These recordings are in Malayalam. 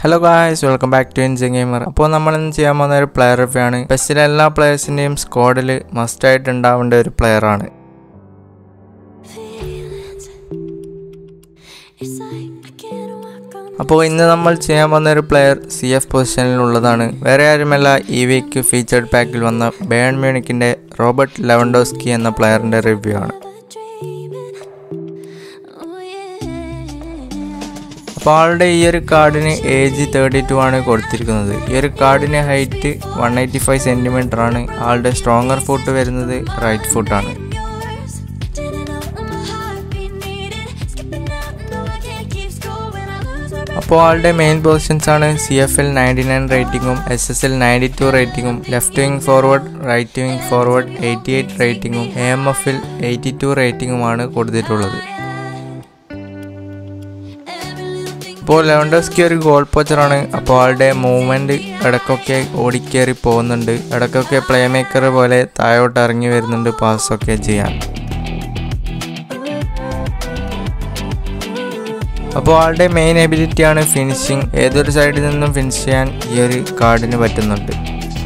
Hello guys welcome back to engine gamer അപ്പോൾ നമ്മൾ ഇന്ന് ചെയ്യാൻ പോകുന്ന ഒരു പ്ലെയർ റിവ്യൂ ആണ് ബസ്സിലെ എല്ലാ പ്ലേയേഴ്സിൻ്റെയും സ്ക്വാഡിൽ മസ്റ്റായിട്ട് ഉണ്ടാവേണ്ട ഒരു പ്ലെയർ ആണ് feelings. It's like I can't walk on അപ്പോൾ ഇന്ന് നമ്മൾ ചെയ്യാൻ പോകുന്ന ഒരു പ്ലെയർ സി എഫ് പൊസിഷനിലുള്ളതാണ് വേറെ ആരുമല്ല ഈ വീക്ക് ഫീച്ചേർഡ് പാക്കിൽ വന്ന ബേൺ മ്യൂണിക്കിൻ്റെ റോബർട്ട് ലെവൻഡോസ്കി എന്ന പ്ലെയറിൻ്റെ റിവ്യൂ ആണ് the dreaming. Oh yeah. അപ്പോൾ ആളുടെ ഈ ഒരു കാർഡിന് ഏജ് തേർട്ടി ടു ആണ് കൊടുത്തിരിക്കുന്നത് ഈ ഒരു കാർഡിന് height one eighty five centimetre ആണ് ആളുടെ സ്ട്രോങ്ങർ ഫുട്ട് വരുന്നത് റൈറ്റ് ഫുട്ടാണ് Yours. Didn't know my heartbeat needed. Skipping out, no I can't keep score when I lose my breath. അപ്പോൾ ആളുടെ മെയിൻ പൊസിഷൻസ് ആണ് C F L ninety nine റേറ്റിംഗും S S L ninety two റേറ്റിംഗും left wing forward right wing forward eighty eight റേറ്റിംഗും എ എം എഫിൽ എയ്റ്റി ടു റേറ്റിംഗുമാണ് കൊടുത്തിട്ടുള്ളത് Every little thing. ഇപ്പോൾ ലെവൻഡോസ്കി ഒരു ഗോൾ പോച്ചറാണ് അപ്പോൾ ആളുടെ മൂവ്മെന്റ് ഇടയ്ക്കൊക്കെ ഓടിക്കേറി പോകുന്നുണ്ട് ഇടയ്ക്കൊക്കെ പ്ലേ മേക്കർ പോലെ താഴോട്ട് ഇറങ്ങി വരുന്നുണ്ട് പാസ്സൊക്കെ ചെയ്യാൻ അപ്പോൾ ആളുടെ മെയിൻ എബിലിറ്റി ആണ് ഫിനിഷിങ് ഏതൊരു സൈഡിൽ നിന്നും ഫിനിഷ് ചെയ്യാൻ ഈ ഒരു കാർഡിന് പറ്റുന്നുണ്ട്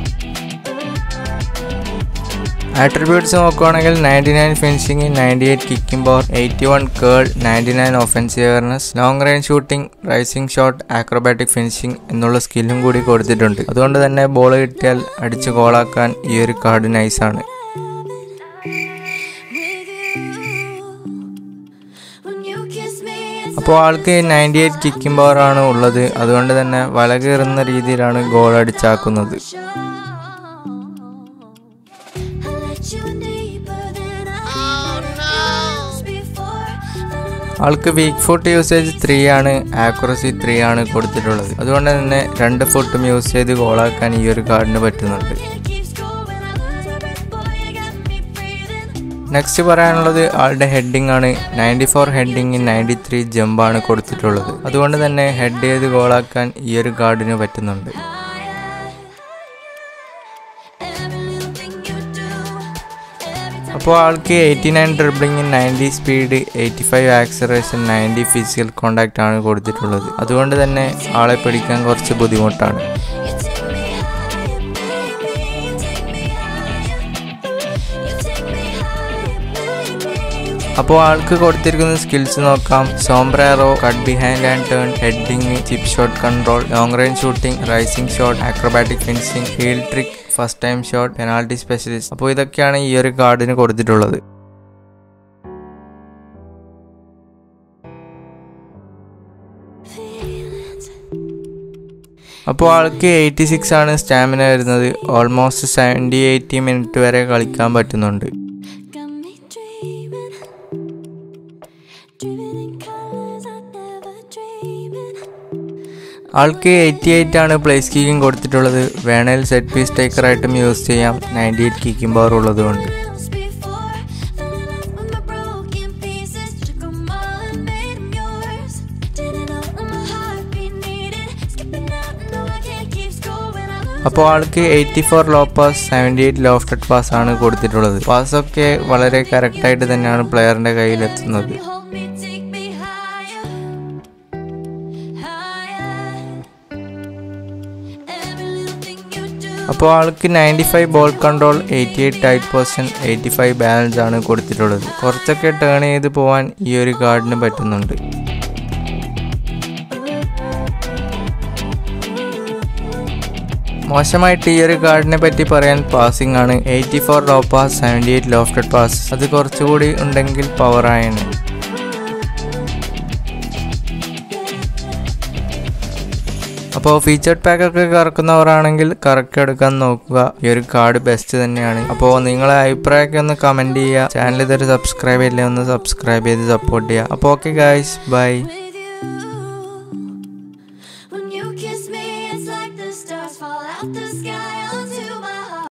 ആട്രിബ്യൂട്ട്സ് നോക്കുകയാണെങ്കിൽ ninety nine finishing ninety eight kicking power eighty one curl ninety nine offensive awareness long range shooting rising shot acrobatic finishing എന്നുള്ള സ്കില്ലും കൂടി കൊടുത്തിട്ടുണ്ട് അതുകൊണ്ട് തന്നെ ബോൾ കിട്ടിയാൽ അടിച്ച് ഗോളാക്കാൻ ഈ ഒരു കാർഡ് നൈസാണ് with you. When you kiss me, it's അപ്പോൾ ആൾക്ക് നയൻറ്റി എയ്റ്റ് കിക്കിംഗ് പവർ ആണ് ഉള്ളത് അതുകൊണ്ട് തന്നെ വല കയറുന്ന രീതിയിലാണ് ഗോൾ അടിച്ചാക്കുന്നത് show. I let you in deeper than I was before. ആൾക്ക് വീക്ക് ഫുട്ട് യൂസേജ് ത്രീ ആണ് ആക്യുറസി ത്രീ ആണ് കൊടുത്തിട്ടുള്ളത് അതുകൊണ്ട് തന്നെ രണ്ട് ഫുട്ടും യൂസ് ചെയ്ത് ഗോളാക്കാൻ ഈ ഒരു കാർഡിന് പറ്റുന്നുണ്ട് Can't keep score when I lose my breath. Boy, you got me breathing. Next പറയാനുള്ളത് ആളുടെ ഹെഡിങ് ആണ് ninety four heading ninety three ജമ്പാണ് കൊടുത്തിട്ടുള്ളത് അതുകൊണ്ട് തന്നെ ഹെഡ് ചെയ്ത് ഗോളാക്കാൻ ഈ ഒരു കാർഡിന് പറ്റുന്നുണ്ട് Every little thing you do. Every time. അപ്പോൾ ആൾക്ക് eighty nine dribbling ninety speed eighty five acceleration ninety physical contact ആണ് കൊടുത്തിട്ടുള്ളത് അതുകൊണ്ട് തന്നെ ആളെ പിടിക്കാൻ കുറച്ച് ബുദ്ധിമുട്ടാണ് You take me higher, baby. You take me higher. You take me higher, baby. അപ്പോൾ ആൾക്ക് കൊടുത്തിരിക്കുന്ന സ്കിൽസ് നോക്കാം sombrero cut behind and turn heading chip shot control long range shooting rising shot acrobatic finishing heel trick first time shot penalty specialist അപ്പോൾ ഇതൊക്കെയാണ് ഈ ഒരു കാർഡിന് കൊടുത്തിട്ടുള്ളത് Feelings. അപ്പോൾ ആൾക്ക് എയ്റ്റി സിക്സ് ആണ് സ്റ്റാമിന വരുന്നത് ഓൾമോസ്റ്റ് സെവൻറ്റി എയ്റ്റി മിനിറ്റ് വരെ കളിക്കാൻ പറ്റുന്നുണ്ട് Got me dreaming. Dreaming in colors I never dreamed. ആൾക്ക് എയ്റ്റി എയ്റ്റ് ആണ് പ്ലേസ് കീക്കിംഗ് കൊടുത്തിട്ടുള്ളത് വേണേൽ സെറ്റ് പീസ് ടേക്കറായിട്ടും യൂസ് ചെയ്യാം നയൻറ്റി എയ്റ്റ് കീക്കിംഗ് പവർ ഉള്ളതുകൊണ്ട് Else before. Fell in love with my broken pieces. Took 'em all and made 'em yours. Didn't know my heartbeat needed. Skipping out, no I can't keep score when I lose. അപ്പോൾ ആൾക്ക് eighty four low pass seventy eight lofted pass ആണ് കൊടുത്തിട്ടുള്ളത് പാസ്സൊക്കെ വളരെ കറക്റ്റായിട്ട് തന്നെയാണ് പ്ലെയറിൻ്റെ കയ്യിലെത്തുന്നത് Hold me, take me higher, higher. Every little thing you do. അപ്പോൾ ആൾക്ക് ninety five ball control eighty eight tight possession eighty five balance ആണ് കൊടുത്തിട്ടുള്ളത് കുറച്ചൊക്കെ ടേൺ ചെയ്ത് പോകാൻ ഈ ഒരു കാർഡിന് പറ്റുന്നുണ്ട് മോശമായിട്ട് ഈ ഒരു കാർഡിനെ പറ്റി പറയാൻ പാസിംഗ് ആണ് eighty four low pass seventy eight lofted pass അത് കുറച്ചുകൂടി ഉണ്ടെങ്കിൽ പവർ ആയാണ് അപ്പോൾ ഫീച്ചേർഡ് പാക്ക് ഒക്കെ കറക്കുന്നവരാണെങ്കിൽ കറക്റ്റ് എടുക്കാൻ നോക്കുക ഈ ഒരു കാർഡ് ബെസ്റ്റ് തന്നെയാണ് അപ്പോൾ നിങ്ങളെ അഭിപ്രായമൊക്കെ ഒന്ന് കമൻറ്റ് ചെയ്യുക ചാനൽ ഇതൊരു സബ്സ്ക്രൈബ് ചെയ്യില്ലേ ഒന്ന് സബ്സ്ക്രൈബ് ചെയ്ത് സപ്പോർട്ട് ചെയ്യുക അപ്പോൾ okay guys bye with you. When you kiss me, it's like the stars fall out the sky.